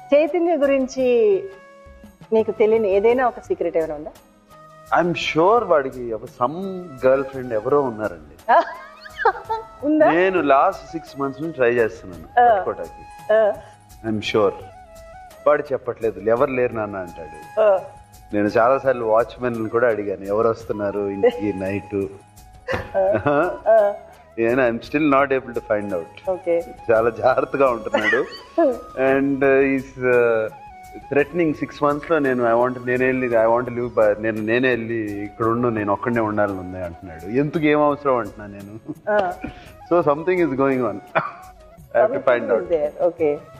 చైతన్య గురించి నీకు తెలియని ఏదైనా ఒక సీక్రెట్ ఏమైనా ఉందా ఐఎమ్ షూర్ వాడికి సమ్ గర్ల్ ఫ్రెండ్ ఎవరో ఉన్నారండి ఉందా నేను లాస్ట్ సిక్స్ మంత్స్ నుంచి ట్రై చేస్తున్నాను పట్టుకోవటానికి ఆ, ఐఎమ్ షూర్ వాడు చెప్పట్లేదు ఎవరు లేరు నాన్న అంటాడు ఆ, నేను చాలా సార్లు వాచ్మెన్ కూడా అడిగాను ఎవరు వస్తున్నారు ఇంటికి నైట్ ఆ, నేను I'm still not able to find out okay చాలా జాగ్రత్తగా ఉంటున్నాడు and is threatening six months లో నేను ఐ వాంట్ నేను వెళ్ళి ఐ వాంట్ లివ్ నేను నేనే వెళ్ళి ఇక్కడ ఉండు నేను ఒక్కడనే ఉండాలని ఉంది అంటున్నాడు ఎందుకు ఏం అవసరం అంటున్నా నేను ఆ, so something is going on I have to find out there. Okay